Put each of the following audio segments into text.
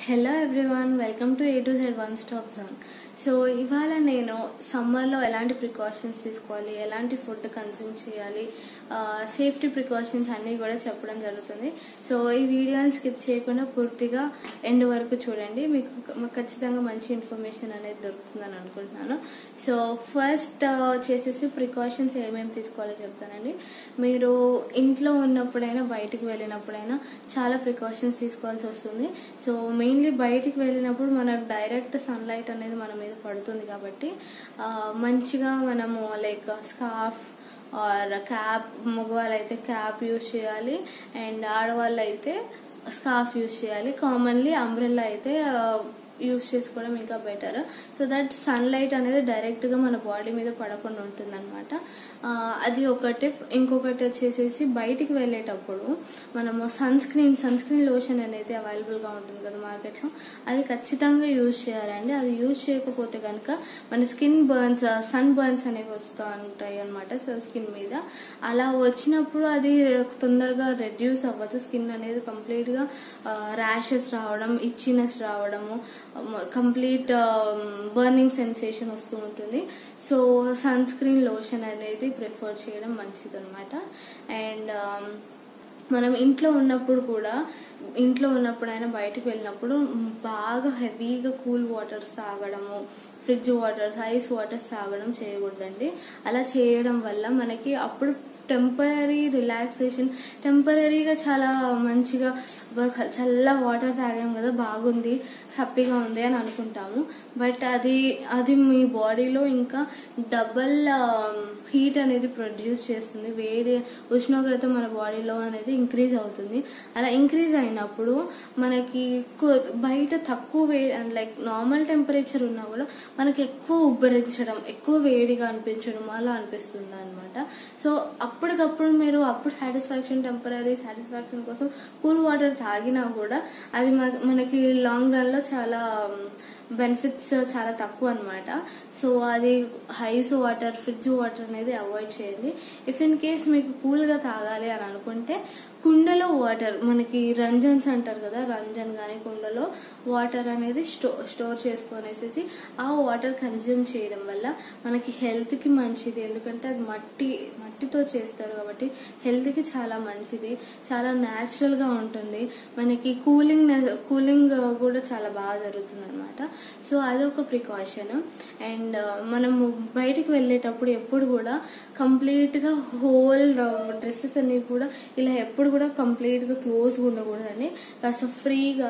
hello everyone welcome to A to Z one stop zone so ఇవాళ నేను సమ్మర్లో ఎలాంటి ప్రికాషన్స్ తీసుకోవాలి ఎలాంటి ఫుడ్ కన్జ్యూమ్ చేయాలి సేఫ్టీ ప్రికాషన్స్ అన్నీ కూడా చెప్పడం జరుగుతుంది సో ఈ వీడియోని స్కిప్ చేయకుండా పూర్తిగా ఎండ్ వరకు చూడండి మీకు మీకు ఖచ్చితంగా మంచి ఇన్ఫర్మేషన్ అనేది దొరుకుతుందని అనుకుంటున్నాను సో ఫస్ట్ వచ్చేసేసి ప్రికాషన్స్ ఏమేమి తీసుకోవాలో చెప్తానండి మీరు ఇంట్లో ఉన్నప్పుడైనా బయటికి వెళ్ళినప్పుడైనా చాలా ప్రికాషన్స్ తీసుకోవాల్సి వస్తుంది సో మెయిన్లీ బయటికి వెళ్ళినప్పుడు మనకు డైరెక్ట్ సన్లైట్ అనేది మన మీద పడుతుంది కాబట్టి ఆ, మంచిగా మనము లైక్ స్కార్ఫ్ ఆర్ క్యాప్ మగవాళ్ళు అయితే క్యాప్ యూజ్ చేయాలి అండ్ ఆడవాళ్ళు అయితే స్కార్ఫ్ యూజ్ చేయాలి కామన్లీ అంబ్రెల్లా అయితే యూజ్ చేసుకోవడం ఇంకా బెటర్ సో దట్ సన్లైట్ అనేది డైరెక్ట్ గా మన బాడీ మీద పడకుండా ఉంటుంది అనమాట అది ఒకటి ఇంకొకటి వచ్చేసేసి బయటికి వెళ్ళేటప్పుడు మనము sun screen sun screen lotion అనేది అవైలబుల్ గా ఉంటుంది కదా మార్కెట్ లో అది ఖచ్చితంగా యూజ్ చేయాలండి అది యూజ్ చేయకపోతే కనుక మన స్కిన్ బర్న్స్ సన్ బర్న్స్ అనేవి వస్తూ ఉంటాయి అనమాట స్కిన్ మీద అలా వచ్చినప్పుడు అది తొందరగా రెడ్యూస్ అవ్వదు స్కిన్ అనేది కంప్లీట్ గా ర్యాషెస్ రావడం ఇచ్చినెస్ రావడము కంప్లీట్ బర్నింగ్ సెన్సేషన్ వస్తూ ఉంటుంది సో సన్ స్క్రీన్ లోషన్ అనేది ప్రిఫర్ చేయడం మంచిది అనమాట అండ్ మనం ఇంట్లో ఉన్నప్పుడు కూడా ఇంట్లో ఉన్నప్పుడైనా బయటకు వెళ్ళినప్పుడు బాగా హెవీగా కూల్ వాటర్స్ తాగడము ఫ్రిడ్జ్ వాటర్స్ ఐస్ వాటర్స్ తాగడం చేయకూడదండి అలా చేయడం వల్ల మనకి అప్పుడు టెంపరీ రిలాక్సేషన్ టెంపరీగా చాలా మంచిగా బా- చల్ల వాటర్ తాగాం కదా బాగుంది హ్యాపీగా ఉంది అని అనుకుంటాము బట్ అది అది మీ బాడీలో ఇంకా డబల్ హీట్ అనేది ప్రొడ్యూస్ చేస్తుంది వేడి ఉష్ణోగ్రత మన బాడీలో అనేది ఇంక్రీజ్ అవుతుంది అలా ఇంక్రీజ్ అయినప్పుడు మనకి కొ- బయట తక్కువ వేడి లైక్ నార్మల్ టెంపరేచర్ ఉన్నా కూడా మనకి ఎక్కువ ఉబ్బరించడం ఎక్కువ వేడిగా అనిపించడం అలా అనిపిస్తుంది అనమాట సో అప్పటికప్పుడు మీరు అప్పుడు సాటిస్ఫాక్షన్ టెంపరీ సాటిస్ఫాక్షన్ కోసం కూల్ వాటర్ తాగినా కూడా అది మన- మనకి లాంగ్ రన్ లో చాలా బెనిఫిట్స్ చాలా తక్కువ అనమాట సో అది హైస్ వాటర్ ఫ్రిడ్జ్ వాటర్ అనేది అవాయిడ్ చేయండి ఇఫ్ ఇన్ కేస్ మీకు కూల్ గా తాగాలి అని అనుకుంటే కుండలో వాటర్ మనకి రంజన్స్ అంటారు కదా రంజన్ గానీ కుండలో వాటర్ అనేది స్టో స్టోర్ చేసుకొనేసేసి ఆ వాటర్ కన్జ్యూమ్ చేయడం వల్ల మనకి హెల్త్ కి మంచిది ఎందుకంటే అది మట్టి మట్టితో చేస్తారు కాబట్టి హెల్త్ కి చాలా మంచిది చాలా న్యాచురల్ గా ఉంటుంది మనకి కూలింగ్ కూలింగ్ కూడా చాలా బాగా జరుగుతుంది అనమాట సో అదొక ప్రికాషన్ అండ్ మనము బయటికి వెళ్ళేటప్పుడు ఎప్పుడు కూడా కంప్లీట్ గా హోల్ డ్రెస్సెస్ అన్ని కూడా ఇలా ఎప్పుడు కూడా కంప్లీట్ గా క్లోజ్ గా ఉండకూడదండి కాస్త ఫ్రీగా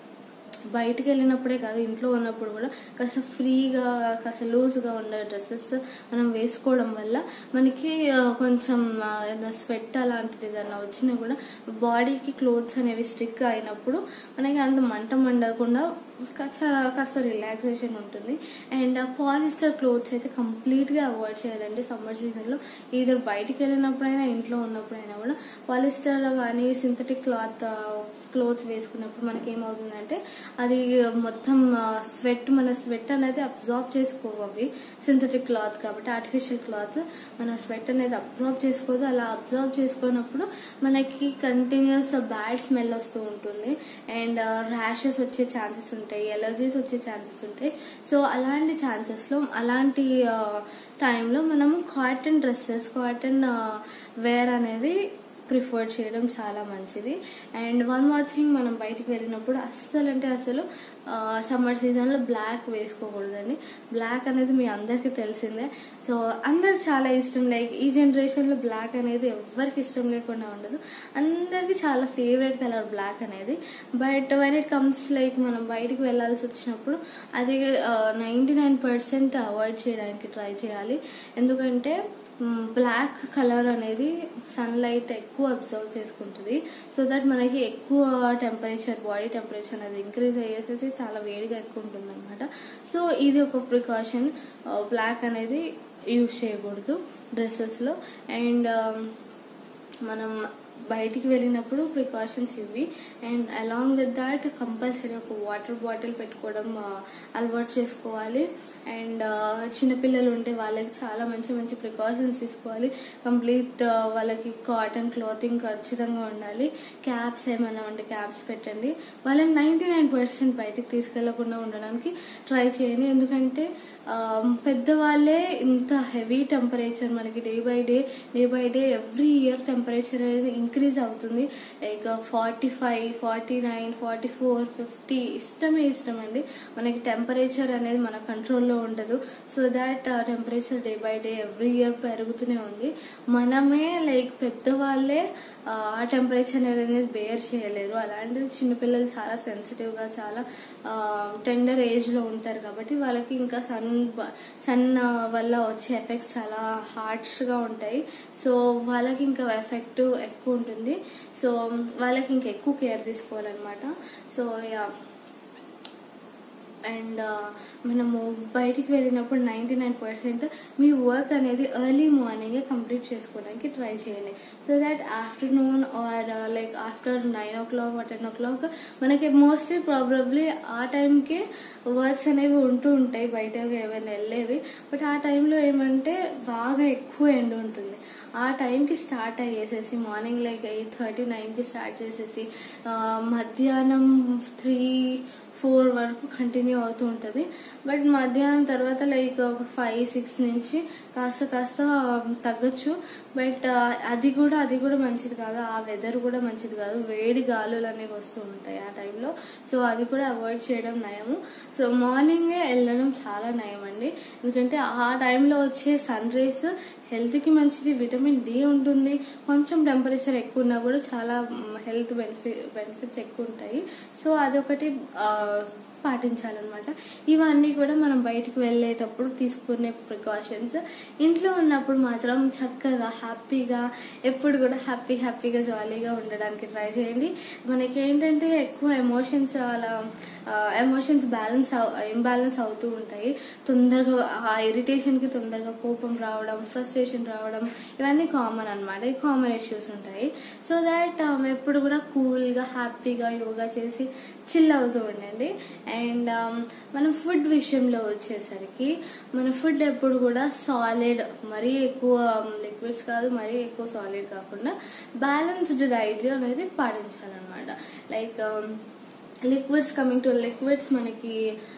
బయటికి వెళ్ళినప్పుడే కాదు ఇంట్లో ఉన్నప్పుడు కూడా కాస్త ఫ్రీగా కాస్త లూజ్గా ఉండే డ్రెస్సెస్ మనం వేసుకోవడం వల్ల మనకి ఆ, కొంచెం ఆ, ఏదైనా స్వెట్ అలాంటిది ఏదైనా వచ్చినా కూడా బాడీకి క్లోత్స్ అనేవి స్టిక్ అయినప్పుడు మనకి అంత మంట మండకుండా కాస్త కాస్త రిలాక్సేషన్ ఉంటుంది అండ్ పాలిస్టర్ క్లోత్స్ అయితే కంప్లీట్గా అవాయిడ్ చేయాలండి సమ్మర్ సీజన్లో ఈధర్ బయటికి వెళ్ళినప్పుడైనా ఇంట్లో ఉన్నప్పుడైనా కూడా పాలిస్టర్ కానీ సింథటిక్ క్లాత్ క్లోత్స్ వేసుకున్నప్పుడు మనకి ఏమవుతుందంటే అది మొత్తం స్వెట్ మన స్వెట్ అనేది అబ్జార్బ్ చేసుకోవు అవి సింథటిక్ క్లాత్ కాబట్టి ఆర్టిఫిషియల్ క్లాత్ మన స్వెట్ అనేది అబ్జార్బ్ చేసుకోదు అలా అబ్జార్బ్ చేసుకున్నప్పుడు మనకి కంటిన్యూస్ బ్యాడ్ స్మెల్ వస్తూ ఉంటుంది అండ్ ర్యాషెస్ వచ్చే ఛాన్సెస్ ఉంటాయి ఎలర్జీస్ వచ్చే ఛాన్సెస్ ఉంటాయి సో అలాంటి ఛాన్సెస్ లో అలాంటి టైంలో మనము కాటన్ డ్రెస్సెస్ కాటన్ వేర్ అనేది ప్రిఫర్ చేయడం చాలా మంచిది అండ్ వన్ మోర్ థింగ్ మనం బయటికి వెళ్ళినప్పుడు అస్సలు అంటే అసలు సమ్మర్ సీజన్లో బ్లాక్ వేసుకోకూడదండి బ్లాక్ అనేది మీ అందరికీ తెలిసిందే సో అందరికి చాలా ఇష్టం లైక్ ఈ జనరేషన్లో బ్లాక్ అనేది ఎవరికి ఇష్టం లేకుండా ఉండదు అందరికి చాలా ఫేవరెట్ కలర్ బ్లాక్ అనేది but when it comes like మనం బయటికి వెళ్ళాల్సి వచ్చినప్పుడు అది నైంటీ నైన్ పర్సెంట్ అవాయిడ్ చేయడానికి ట్రై చేయాలి ఎందుకంటే బ్లాక్ కలర్ అనేది సన్లైట్ ఎక్కువ అబ్జర్వ్ చేసుకుంటుంది సో దట్ మనకి ఎక్కువ టెంపరేచర్ బాడీ టెంపరేచర్ అనేది ఇంక్రీజ్ అయ్యేసేసి చాలా వేడిగా ఎక్కువ ఉంటుంది అనమాట సో ఇది ఒక ప్రికాషన్ బ్లాక్ అనేది యూజ్ చేయకూడదు డ్రెస్సెస్లో అండ్ మనం బయటికి వెళ్ళినప్పుడు ప్రికాషన్స్ ఇవి and along with that compulsory ఒక వాటర్ బాటిల్ పెట్టుకోవడం ఆ, అలవాటు చేసుకోవాలి అండ్ చిన్నపిల్లలు ఉంటే వాళ్ళకి చాలా మంచి మంచి ప్రికాషన్స్ తీసుకోవాలి కంప్లీట్ వాళ్ళకి కాటన్ క్లాతింగ్ ఖచ్చితంగా ఉండాలి క్యాప్స్ ఏమైనా ఉంటే క్యాప్స్ పెట్టండి వాళ్ళని నైంటీ నైన్ పర్సెంట్ బయటికి తీసుకెళ్లకుండా ఉండడానికి ట్రై చేయండి ఎందుకంటే ఆ, పెద్దవాళ్ళే ఇంత హెవీ టెంపరేచర్ మనకి day by day day by day every year temperature అనేది ఇంక్రీజ్ అవుతుంది like forty five forty nine forty four fifty ఇష్టమే ఇష్టం అండి మనకి టెంపరేచర్ అనేది మన కంట్రోల్లో ఉండదు so that temperature day by day every year పెరుగుతూనే ఉంది మనమే లైక్ పెద్దవాళ్ళే ఆ టెంపరేచర్ అనేది బేర్ చేయలేరు అలాంటిది చిన్నపిల్లలు చాలా సెన్సిటివ్ గా చాలా టెండర్ ఏజ్ లో ఉంటారు కాబట్టి వాళ్ళకి ఇంకా సన్ సన్ వల్ల వచ్చే ఎఫెక్ట్స్ చాలా హార్ష్ గా ఉంటాయి సో వాళ్ళకి ఇంకా ఎఫెక్ట్ ఎక్కువ ఉంటుంది సో వాళ్ళకి ఇంకా ఎక్కువ కేర్ తీసుకోవాలన్నమాట సో యా అండ్ మనము బయటికి వెళ్ళినప్పుడు నైంటీ నైన్ పర్సెంట్ మీ వర్క్ అనేది ఎర్లీ మార్నింగే కంప్లీట్ చేసుకోవడానికి ట్రై చేయండి so that afternoon or like after nine o'clock ten o'clock మనకి మోస్ట్లీ ప్రాబబ్లీ ఆ టైంకి వర్క్స్ అనేవి ఉంటూ ఉంటాయి బయట ఏమైనా వెళ్ళేవి బట్ ఆ టైంలో ఏమంటే బాగా ఎక్కువ ఎండ ఉంటుంది ఆ టైంకి స్టార్ట్ అయ్యేసేసి మార్నింగ్ లైక్ ఎయిట్ థర్టీ నైన్కి స్టార్ట్ చేసేసి ఆ, మధ్యాహ్నం త్రీ ఫోర్ వరకు కంటిన్యూ అవుతూ ఉంటుంది బట్ మధ్యాహ్నం తర్వాత లైక్ ఒక ఫైవ్ సిక్స్ నుంచి కాస్త కాస్త తగ్గొచ్చు బట్ అది కూడా అది కూడా మంచిది కాదు ఆ వెదర్ కూడా మంచిది కాదు వేడి గాలులు అనేవి వస్తూ ఉంటాయి ఆ టైంలో సో అది కూడా అవాయిడ్ చేయడం నయము సో మార్నింగే వెళ్ళడం చాలా నయం అండి ఎందుకంటే ఆ టైంలో వచ్చే సన్ రేస్ హెల్త్కి మంచిది విటమిన్ డి ఉంటుంది కొంచెం టెంపరేచర్ ఎక్కువ ఉన్నా కూడా చాలా హెల్త్ బెనిఫిట్ బెనిఫిట్స్ ఎక్కువ ఉంటాయి సో అదొకటి ఆ, పాటించాలన్నమాట ఇవన్నీ కూడా మనం బయటికి వెళ్ళేటప్పుడు తీసుకునే ప్రికాషన్స్ ఇంట్లో ఉన్నప్పుడు మాత్రం చక్కగా హ్యాపీగా ఎప్పుడు కూడా హ్యాపీ హ్యాపీగా జాలీగా ఉండడానికి ట్రై చేయండి మనకి ఏంటంటే ఎక్కువ ఎమోషన్స్ అలా ఎమోషన్స్ బ్యాలెన్స్ ఇంబ్యాలెన్స్ అవుతూ ఉంటాయి తొందరగా ఆ ఇరిటేషన్ కి తొందరగా కోపం రావడం ఫ్రస్ట్రేషన్ రావడం ఇవన్నీ కామన్ అన్నమాట ఈ కామన్ ఇష్యూస్ ఉంటాయి సో దాట్ ఎప్పుడు కూడా కూల్ గా హ్యాపీగా యోగా చేసి చిల్ అవుతూ ఉండండి అండ్ మనం ఫుడ్ విషయంలో వచ్చేసరికి మన ఫుడ్ ఎప్పుడు కూడా సాలిడ్ మరీ ఎక్కువ లిక్విడ్స్ కాదు మరీ ఎక్కువ సాలిడ్ కాకుండా బ్యాలెన్స్డ్ డైట్ అనేది పాటించాలన్నమాట like liquids coming to liquids మనకి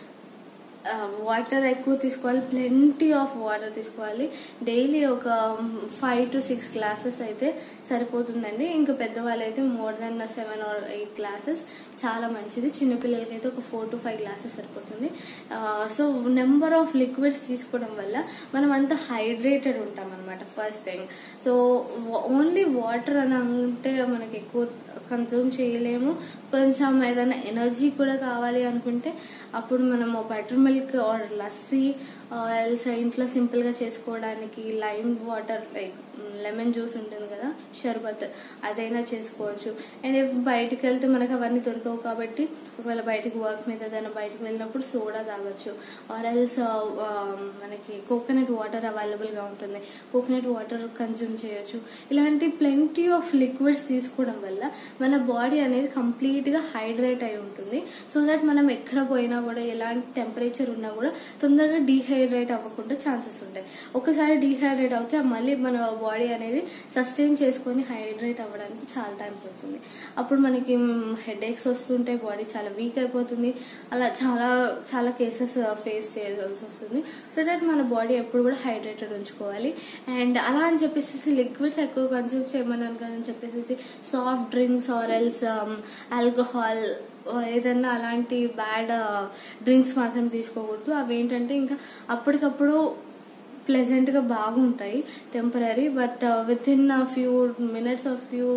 వాటర్ ఎక్కువ తీసుకోవాలి ప్లెంటీ ఆఫ్ వాటర్ తీసుకోవాలి డైలీ ఒక ఫైవ్ టు సిక్స్ గ్లాసెస్ అయితే సరిపోతుందండి ఇంకా పెద్దవాళ్ళు అయితే more than seven or eight glasses చాలా మంచిది చిన్నపిల్లలకి అయితే ఒక ఫోర్ టు ఫైవ్ గ్లాసెస్ సరిపోతుంది సో నెంబర్ ఆఫ్ లిక్విడ్స్ తీసుకోవడం వల్ల మనం అంత హైడ్రేటెడ్ ఉంటాం అనమాట first thing so only water అని అంటే మనకి ఎక్కువ కన్సూమ్ చేయలేము కొంచెం ఏదైనా ఎనర్జీ కూడా కావాలి అనుకుంటే అప్పుడు మనము butter milk or lassi else ఇంట్లో సింపుల్ గా చేసుకోవడానికి lime water like lemon juice ఉంటుంది కదా షర్బత్ అదైనా చేసుకోవచ్చు అండ్ if బయటికి వెళ్తే మనకు అవన్నీ దొరకవు కాబట్టి ఒకవేళ బయటికి వర్క్ మీద ఏదైనా బయటికి వెళ్ళినప్పుడు సోడా తాగొచ్చు ఆర్ ఎల్స్ మనకి కోకోనట్ వాటర్ అవైలబుల్ గా ఉంటుంది కోకోనట్ వాటర్ కన్జ్యూమ్ చేయొచ్చు ఇలాంటి ప్లెంటీ ఆఫ్ లిక్విడ్స్ తీసుకోవడం వల్ల మన బాడీ అనేది కంప్లీట్ గా హైడ్రేట్ అయి ఉంటుంది సో దట్ మనం ఎక్కడ పోయినా కూడా ఎలాంటి టెంపరేచర్ ఉన్నా కూడా తొందరగా డీహైడ్రేట్ అవ్వకుండా ఛాన్సెస్ ఉంటాయి ఒకసారి డీహైడ్రేట్ అవుతే మళ్ళీ మన బాడీ అనేది సస్టైన్ చేసుకొని హైడ్రేట్ అవ్వడానికి చాలా టైం పడుతుంది అప్పుడు మనకి హెడ్ ఏక్స్ వస్తుంటాయి బాడీ చాలా వీక్ అయిపోతుంది అలా చాలా చాలా కేసెస్ ఫేస్ చేయాల్సి వస్తుంది సో దట్ మన బాడీ ఎప్పుడు కూడా హైడ్రేటెడ్ ఉంచుకోవాలి అండ్ అలా అని చెప్పేసి లిక్విడ్స్ ఎక్కువ కన్సూమ్ చేయమని అని చెప్పేసి soft drinks or else alcohol ఏదన్నా అలాంటి బ్యాడ్ డ్రింక్స్ మాత్రం తీసుకోకూడదు అవి ఏంటంటే ఇంకా అప్పటికప్పుడు ప్లెజెంట్ గా బాగుంటాయి temporary but with in few minutes of few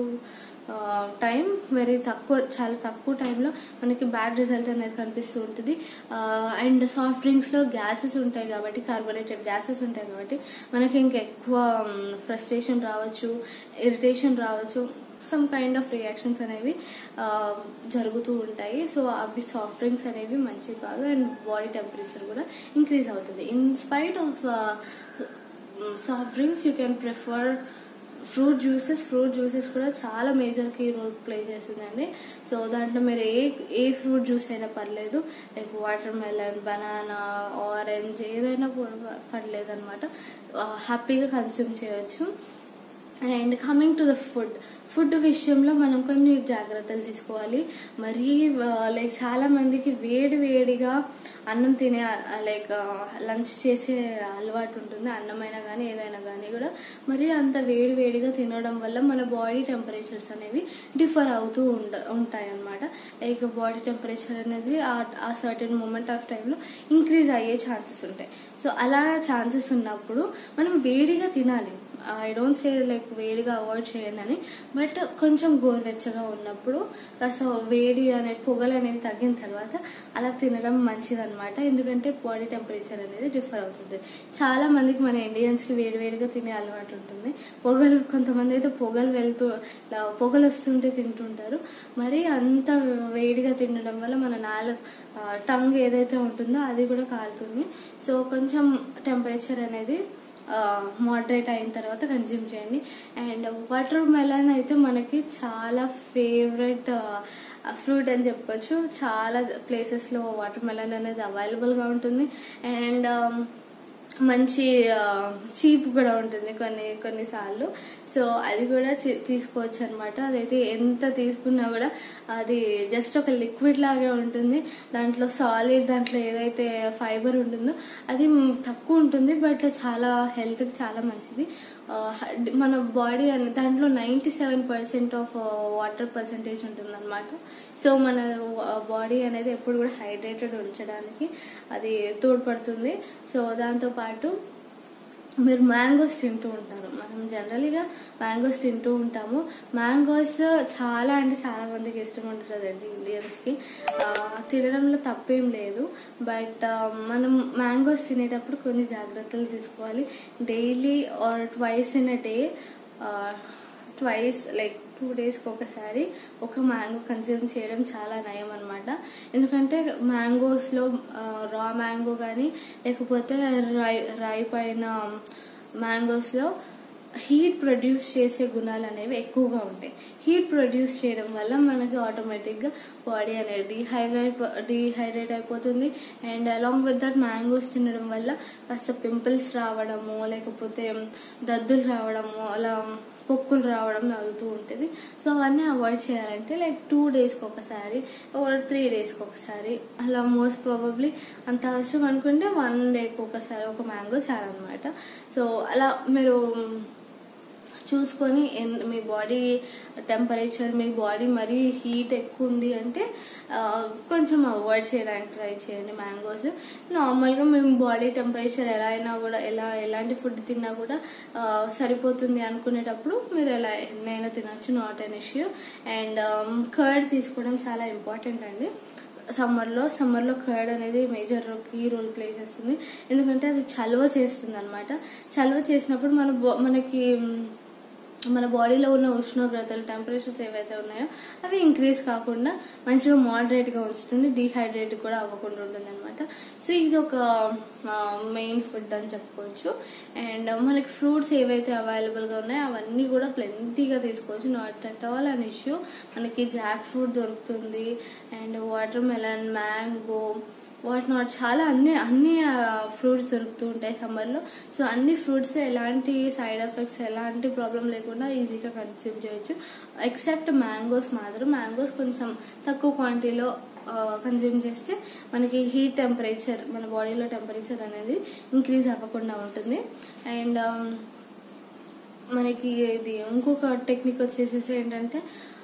time very తక్కువ చాలా తక్కువ టైంలో మనకి బ్యాడ్ రిజల్ట్ అనేది కనిపిస్తూ ఉంటుంది అండ్ సాఫ్ట్ డ్రింక్స్ లో గ్యాసెస్ ఉంటాయి కాబట్టి కార్బోనేటెడ్ గ్యాసెస్ ఉంటాయి కాబట్టి మనకి ఇంకా ఎక్కువ ఫ్రస్ట్రేషన్ రావచ్చు ఇరిటేషన్ రావచ్చు సమ్ కైండ్ ఆఫ్ రియాక్షన్స్ అనేవి ఆ, జరుగుతూ ఉంటాయి సో అవి సాఫ్ట్ డ్రింక్స్ అనేవి మంచివి కాదు అండ్ బాడీ టెంపరేచర్ కూడా ఇంక్రీజ్ అవుతుంది in spite of soft drinks you can prefer fruit juices fruit juices కూడా చాలా మేజర్ కీ రోల్ ప్లే చేస్తుందండి సో దాంట్లో మీరు ఏ ఏ ఫ్రూట్ జ్యూస్ అయినా పర్లేదు like water melon banana orange ఏదైనా పర్లేదు అనమాట హ్యాపీగా కన్స్యూమ్ చేయొచ్చు and coming to the food food విషయంలో మనం కొన్ని జాగ్రత్తలు తీసుకోవాలి మరీ లైక్ చాలా మందికి వేడి వేడిగా అన్నం తినే లైక్ లంచ్ చేసే అలవాటు ఉంటుంది అన్నమైనా కానీ ఏదైనా కానీ కూడా మరి అంత వేడి వేడిగా తినడం వల్ల మన బాడీ టెంపరేచర్స్ అనేవి డిఫర్ అవుతూ ఉండ ఉంటాయి అనమాట లైక్ బాడీ టెంపరేచర్ అనేది ఆ సర్టెన్ మూమెంట్ ఆఫ్ టైంలో ఇంక్రీజ్ అయ్యే ఛాన్సెస్ ఉంటాయి సో అలా ఛాన్సెస్ ఉన్నప్పుడు మనం వేడిగా తినాలి ఐ డోంట్ సే లైక్ వేడిగా అవాయిడ్ చేయండి అని బట్ కొంచెం గోరువెచ్చగా ఉన్నప్పుడు కాస్త వేడి అనే పొగలు అనేవి తగ్గిన తర్వాత అలా తినడం మంచిది అనమాట ఎందుకంటే బాడీ టెంపరేచర్ అనేది డిఫర్ అవుతుంది చాలా మందికి మన ఇండియన్స్ కి వేడి వేడిగా తినే అలవాటు ఉంటుంది పొగలు కొంతమంది అయితే పొగలు వెళ్తూ ఇలా పొగలు వస్తుంటే తింటుంటారు మరి అంత వేడిగా తినడం వల్ల మన నాలుగు టంగ్ ఏదైతే ఉంటుందో అది కూడా కాలుతుంది సో కొంచెం టెంపరేచర్ అనేది మోడరేట్ అయిన తర్వాత కన్జ్యూమ్ చేయండి అండ్ వాటర్ మెలన్ అయితే మనకి చాలా ఫేవరెట్ ఫ్రూట్ అని చెప్పొచ్చు చాలా ప్లేసెస్లో వాటర్ మెలన్ అనేది అవైలబుల్గా ఉంటుంది అండ్ మంచి చీప్ కూడా ఉంటుంది కొన్ని కొన్నిసార్లు సో అది కూడా తీసుకోవచ్చు అనమాట అదైతే ఎంత తీసుకున్నా కూడా అది జస్ట్ ఒక లిక్విడ్ లాగే ఉంటుంది దాంట్లో సాలిడ్ దాంట్లో ఏదైతే ఫైబర్ ఉంటుందో అది తక్కువ ఉంటుంది బట్ చాలా హెల్త్కి చాలా మంచిది మన బాడీ అని దాంట్లో ninety seven percent of water percentage ఉంటుంది అనమాట సో మన బాడీ అనేది ఎప్పుడు కూడా హైడ్రేటెడ్ ఉంచడానికి అది తోడ్పడుతుంది సో దాంతో పాటు మీరు మ్యాంగోస్ తింటూ ఉంటారు మనం జనరలీగా మ్యాంగోస్ తింటూ ఉంటాము మ్యాంగోస్ చాలా అంటే చాలా మందికి ఇష్టం ఉంటుందండి ఇండియన్స్కి తినడంలో తప్పేం లేదు బట్ మనం మ్యాంగోస్ తినేటప్పుడు కొన్ని జాగ్రత్తలు తీసుకోవాలి daily or twice in a day twice like two డేస్కి ఒకసారి ఒక మ్యాంగో కన్జ్యూమ్ చేయడం చాలా నయం అనమాట ఎందుకంటే మ్యాంగోస్లో రా మ్యాంగో కానీ లేకపోతే రై రైప్ అయిన మ్యాంగోస్లో హీట్ ప్రొడ్యూస్ చేసే గుణాలు అనేవి ఎక్కువగా ఉంటాయి హీట్ ప్రొడ్యూస్ చేయడం వల్ల మనకి ఆటోమేటిక్గా బాడీ అనేది డీహైడ్రేట్ డీహైడ్రేట్ అయిపోతుంది and along with that mangoes తినడం వల్ల కాస్త పింపుల్స్ రావడము లేకపోతే దద్దులు రావడము అలా పొక్కులు రావడం అవుతూ ఉంటుంది సో అవన్నీ అవాయిడ్ చేయాలంటే లైక్ టూ డేస్కి ఒకసారి ఓర్ త్రీ డేస్కి ఒకసారి అలా మోస్ట్ ప్రాబబ్లీ అంత అవసరం అనుకుంటే వన్ డేకి ఒకసారి ఒక మ్యాంగో చాలన్నమాట సో అలా మీరు చూసుకొని మీ బాడీ టెంపరేచర్ మీ బాడీ మరీ హీట్ ఎక్కువ ఉంది అంటే కొంచెం అవాయిడ్ చేయడానికి ట్రై చేయండి మ్యాంగోస్ నార్మల్గా మేము బాడీ టెంపరేచర్ ఎలా అయినా కూడా ఎలా ఎలాంటి ఫుడ్ తిన్నా కూడా సరిపోతుంది అనుకునేటప్పుడు మీరు ఎలా ఎన్నైనా తినచ్చు not an issue and curd తీసుకోవడం చాలా ఇంపార్టెంట్ అండి సమ్మర్లో సమ్మర్లో కర్డ్ అనేది మేజర్ కీ రోల్ ప్లే చేస్తుంది ఎందుకంటే అది చలువ చేస్తుంది అనమాట చలువ చేసినప్పుడు మన మనకి మన బాడీలో ఉన్న ఉష్ణోగ్రతలు టెంపరేచర్స్ ఏవైతే ఉన్నాయో అవి ఇంక్రీజ్ కాకుండా మంచిగా మోడరేట్గా ఉంచుతుంది డీహైడ్రేట్ కూడా అవ్వకుండా ఉంటుంది అనమాట సో ఇది ఒక మెయిన్ ఫుడ్ అని చెప్పుకోవచ్చు అండ్ మనకి ఫ్రూట్స్ ఏవైతే అవైలబుల్గా ఉన్నాయో అవన్నీ కూడా ప్లెంటీగా తీసుకోవచ్చు not at all an issue మనకి జాక్ ఫ్రూట్ దొరుకుతుంది and water melon mango what not చాలా అన్ని అన్ని ఫ్రూట్స్ దొరుకుతూ ఉంటాయి సమ్మర్లో సో అన్ని ఫ్రూట్స్ ఎలాంటి సైడ్ ఎఫెక్ట్స్ ఎలాంటి ప్రాబ్లం లేకుండా ఈజీగా కన్స్యూమ్ చేయొచ్చు ఎక్సెప్ట్ మ్యాంగోస్ మాత్రం మ్యాంగోస్ కొంచెం తక్కువ క్వాంటిటీలో కన్జ్యూమ్ చేస్తే మనకి హీట్ టెంపరేచర్ మన బాడీలో టెంపరేచర్ అనేది ఇంక్రీజ్ అవ్వకుండా ఉంటుంది అండ్ మనకి ఇది ఇంకొక టెక్నిక్ వచ్చేసేసి ఏంటంటే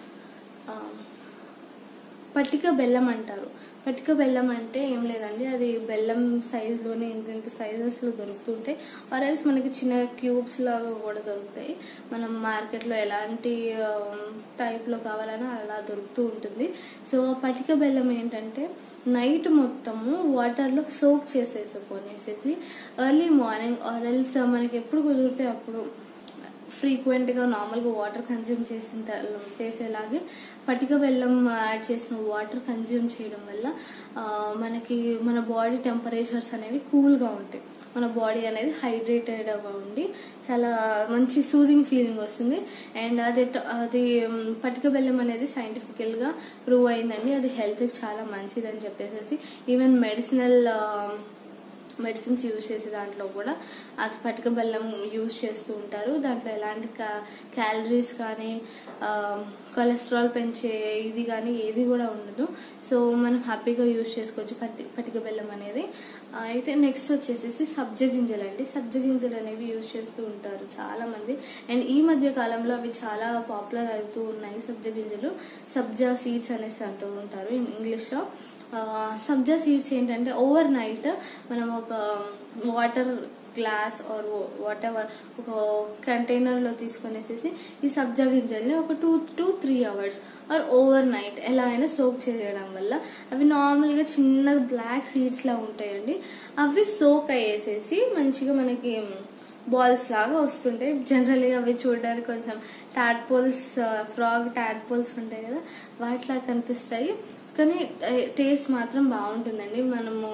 పట్టిక బెల్లం అంటారు పట్టిక బెల్లం అంటే ఏం లేదండి అది బెల్లం సైజులోనే ఇంత ఇంత సైజెస్లో దొరుకుతుంటాయి ఆర్ఎల్స్ మనకి చిన్న క్యూబ్స్ లాగా కూడా దొరుకుతాయి మనం మార్కెట్లో ఎలాంటి టైప్లో కావాలన్నా అలా దొరుకుతూ ఉంటుంది సో పట్టిక బెల్లం ఏంటంటే నైట్ మొత్తము వాటర్లో సోక్ చేసేసుకొనేసేసి ఎర్లీ మార్నింగ్ ఆర్ఎల్స్ మనకి ఎప్పుడు కుదిరితే అప్పుడు ఫ్రీక్వెంట్గా నార్మల్గా వాటర్ కన్జ్యూమ్ చేసిన చేసేలాగే పటిక బెల్లం యాడ్ చేసిన వాటర్ కన్జ్యూమ్ చేయడం వల్ల మనకి మన బాడీ టెంపరేచర్స్ అనేవి కూల్గా ఉంటాయి మన బాడీ అనేది హైడ్రేటెడ్గా ఉండి చాలా మంచి సూదింగ్ ఫీలింగ్ వస్తుంది అండ్ అది అది మ్, పటిక బెల్లం అనేది సైంటిఫికల్గా ప్రూవ్ అయిందండి అది హెల్త్కి చాలా మంచిదని చెప్పేసి ఈవెన్ మెడిసినల్ మెడిసిన్స్ యూజ్ చేసే దాంట్లో కూడా అది పటిక బెల్లం యూజ్ చేస్తూ ఉంటారు దాంట్లో ఎలాంటి క్యాలరీస్ కానీ ఆ, కొలెస్ట్రాల్ పెంచే ఇది కానీ ఏది కూడా ఉండదు సో మనం హ్యాపీగా యూజ్ చేసుకోవచ్చు పటి పటిక బెల్లం అనేది ఆ, అయితే నెక్స్ట్ వచ్చేసేసి సబ్జ గింజలు అండి సబ్జ గింజలు అనేవి యూజ్ చేస్తూ ఉంటారు చాలా మంది అండ్ ఈ మధ్య కాలంలో అవి చాలా పాపులర్ అవుతూ ఉన్నాయి సబ్జ గింజలు సబ్జా సీడ్స్ అనేసి అంటూ ఉంటారు ఇంగ్లీష్ లో ఆ, సబ్జా సీడ్స్ ఏంటంటే ఓవర్ నైట్ మనం ఒక water glass or whatever ఒక కంటైనర్ లో తీసుకొనేసేసి ఈ సబ్జా గింజల్ని ఒక two to three hours or overnight ఎలా అయినా సోక్ చేయడం వల్ల అవి నార్మల్ గా చిన్న బ్లాక్ సీడ్స్ లా ఉంటాయండి అవి సోక్ అయ్యేసేసి మంచిగా మనకి బాల్స్ లాగా వస్తుంటాయి జనరల్గా అవి చూడడానికి కొంచెం టాడ్పోల్స్ ఫ్రాగ్ టాడ్పోల్స్ ఉంటాయి కదా వాటిలా కనిపిస్తాయి కానీ టేస్ట్ మాత్రం బాగుంటుందండి మనము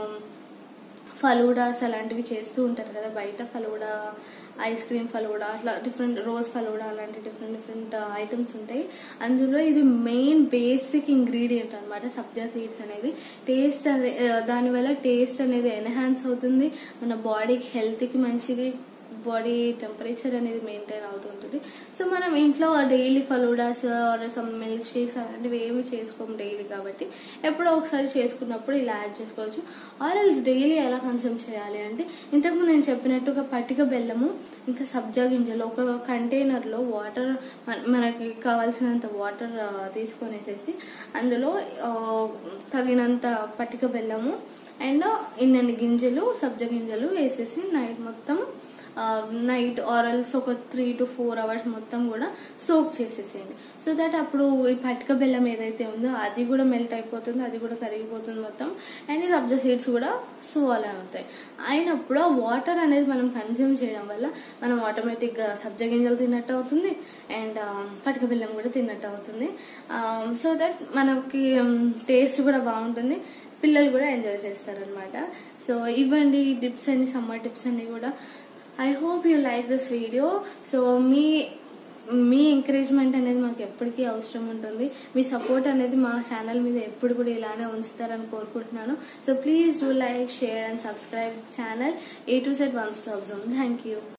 ఫలూడాస్ అలాంటివి చేస్తూ ఉంటారు కదా బయట ఫలూడా ఐస్ క్రీమ్ ఫలూడా అట్లా డిఫరెంట్ రోజ్ ఫలూడా అలాంటి డిఫరెంట్ డిఫరెంట్ ఐటమ్స్ ఉంటాయి అందులో ఇది మెయిన్ బేసిక్ ఇంగ్రీడియంట్ అన్నమాట సబ్జా సీడ్స్ అనేది టేస్ట్ అనే దానివల్ల టేస్ట్ అనేది ఎన్హాన్స్ అవుతుంది మన బాడీకి హెల్త్కి మంచిది బాడీ టెంపరేచర్ అనేది మెయింటైన్ అవుతుంటుంది సో మనం ఇంట్లో daily faloodas or some milkshakes అలాంటివి ఏమి చేసుకోము డైలీ కాబట్టి ఎప్పుడో ఒకసారి చేసుకున్నప్పుడు ఇలా యాడ్ చేసుకోవచ్చు ఆర్ ఎల్స్ డైలీ ఎలా కన్సూమ్ చేయాలి అంటే ఇంతకుముందు నేను చెప్పినట్టుగా పట్టిక బెల్లము ఇంకా సబ్జా గింజలు ఒక కంటైనర్ లో వాటర్ మనకి కావాల్సినంత వాటర్ తీసుకొనేసేసి అందులో ఆ, తగినంత పట్టిక బెల్లము అండ్ ఇన్నన్ని గింజలు సబ్జా గింజలు వేసేసి నైట్ మొత్తం నైట్ ఆరల్స్ ఒక త్రీ టు ఫోర్ అవర్స్ మొత్తం కూడా సోక్ చేసేసేయండి సో దట్ అప్పుడు ఈ పటిక బెల్లం ఏదైతే ఉందో అది కూడా మెల్ట్ అయిపోతుంది అది కూడా కరిగిపోతుంది మొత్తం అండ్ ఈ సబ్జా సీడ్స్ కూడా సోవాలని అవుతాయి అయినప్పుడు ఆ వాటర్ అనేది మనం కన్జ్యూమ్ చేయడం వల్ల మనం ఆటోమేటిక్ గా సబ్జా గింజలు తిన్నట్టు అవుతుంది అండ్ పటిక బెల్లం కూడా తిన్నట్టు అవుతుంది సో దట్ మనకి టేస్ట్ కూడా బాగుంటుంది పిల్లలు కూడా ఎంజాయ్ చేస్తారనమాట సో ఇవ్వండి టిప్స్ అన్ని సమ్మర్ టిప్స్ అన్ని కూడా I hope you like this video so మీ మీ ఎంకరేజ్మెంట్ అనేది మాకు ఎప్పటికీ అవసరం ఉంటుంది మీ సపోర్ట్ అనేది మా ఛానల్ మీద ఎప్పుడు కూడా ఇలానే ఉంచుతారని కోరుకుంటున్నాను so please do like share and subscribe channel A to Z one stop zone thank you